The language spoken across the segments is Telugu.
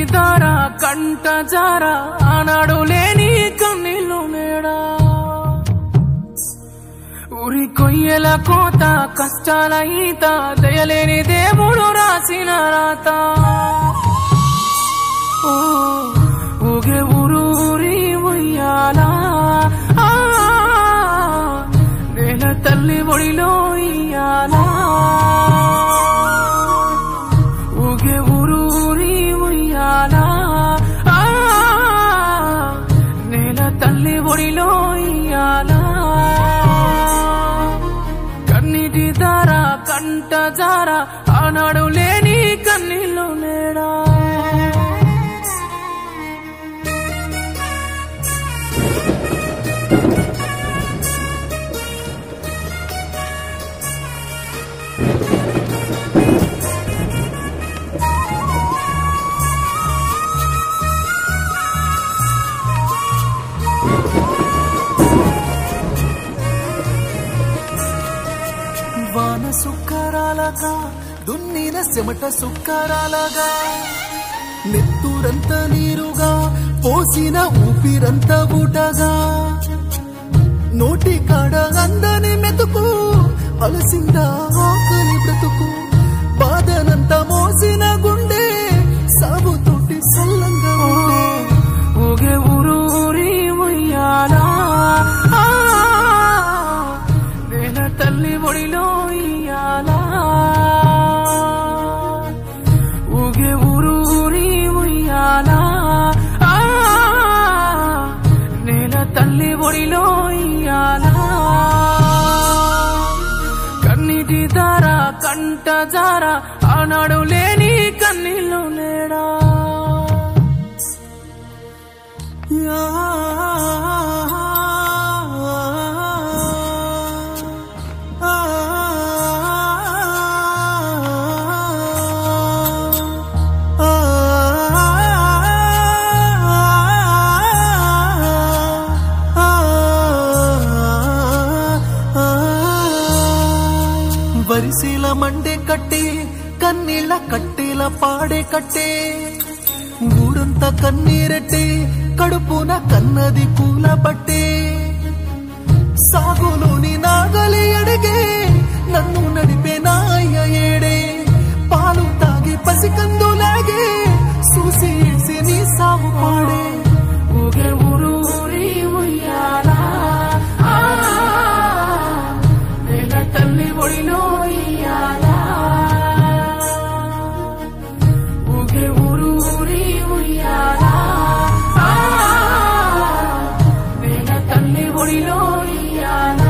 దార కంట జార ఆనాడు లేని కన్నీళ్ళు నేడా ఊరి కొయ్యల కోత కష్టాల ఈత దయలేని దేవుడు రాసిన రాత ఓ, ఊగే ఊరు ఊరి ఉయ్యాలా ఆ, నేల తల్లి ఒడిలో ఇయ్యాలా ఊగే ఊరు ఊరి ఉయ్యాలా ఆ, నేల తల్లి ఒడిలో ఇయ్యాలా కన్నీటి దార కంట జార ఆనాడు లేని కన్నీళ్ళు నేడా వాన సుక్కరాలగా దున్నిన చెమట సుక్కరాలగా నెత్తురంత నీరుగా పోసిన ఊపిరంత ఊటగా నోటి కాడ అందని మెతుకు అలసిందా ఆకలి బ్రతుకు బాధనంత మోసిన గుండె సాగుతోటి సల్లంగా ఉండే ఊగే ఊరు ఊరి ఉయ్యాలా ఆ, నేల తల్లి ఒడిలో ఇయ్యాలా ఊగే ఊరు ఊరి ఉయ్యాలా ఆ, నేల తల్లి ఒడిలో ఇయ్యాలా కన్నీటి దార కంట జార ఆనాడు లేని కన్నీళ్ళు నేడా వరిసీల మండే కట్టే కన్నీళ్ళ కట్టేల పాడే కట్టే ఊరంతా కన్నీరెట్టే కడుపున కన్నది పూల పట్టే సాగులోని నాగలి అడిగే నన్ను నడిపే నాయ ఏడే పాలు తాగి పసికందులాగే చూసి ఇడిసి నీ సాగు పాడే ఊగే ఊరు ఊరి ఉయ్యాలా ఆ, నేల తల్లి ఒడిలో ఇయ్యాలా ఊగే ఊరు ఊరి ఉయ్యాలా ఆ, నేల తల్లి ఒడిలో ఇయ్యాలా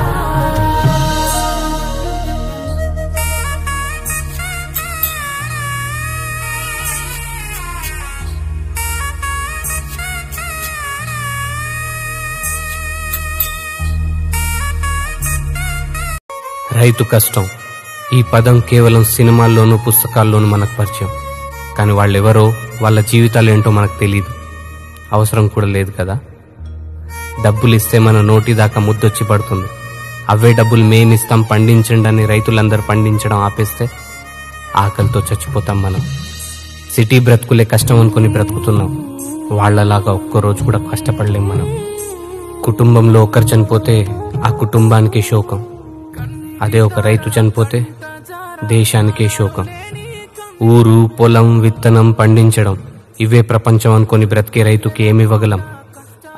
రైతు కష్టం ఈ పదం కేవలం సినిమాల్లోనూ పుస్తకాల్లోనూ మనకు పరిచయం కానీ వాళ్ళెవరో వాళ్ళ జీవితాలు ఏంటో మనకు తెలియదు అవసరం కూడా లేదు కదా డబ్బులు ఇస్తే మన నోటి దాకా ముద్దొచ్చి పడుతుంది అవే డబ్బులు మేమిస్తాం పండించండి అని రైతులందరూ పండించడం ఆపేస్తే ఆకలితో చచ్చిపోతాం మనం సిటీ బ్రతుకులే కష్టం అనుకుని బ్రతుకుతున్నాం వాళ్ళలాగా ఒక్కరోజు కూడా కష్టపడలేం మనం కుటుంబంలో ఒకరు చనిపోతే ఆ కుటుంబానికే శోకం అదే ఒక రైతు చనిపోతే దేశానికే శోకం ఊరు పొలం విత్తనం పండించడం ఇవే ప్రపంచం అనుకొని బ్రతికే రైతుకి ఏమి ఇవ్వగలం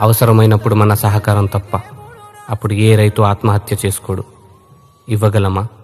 అవసరమైనప్పుడు మన సహకారం తప్ప అప్పుడు ఏ రైతు ఆత్మహత్య చేసుకోడు ఇవ్వగలమా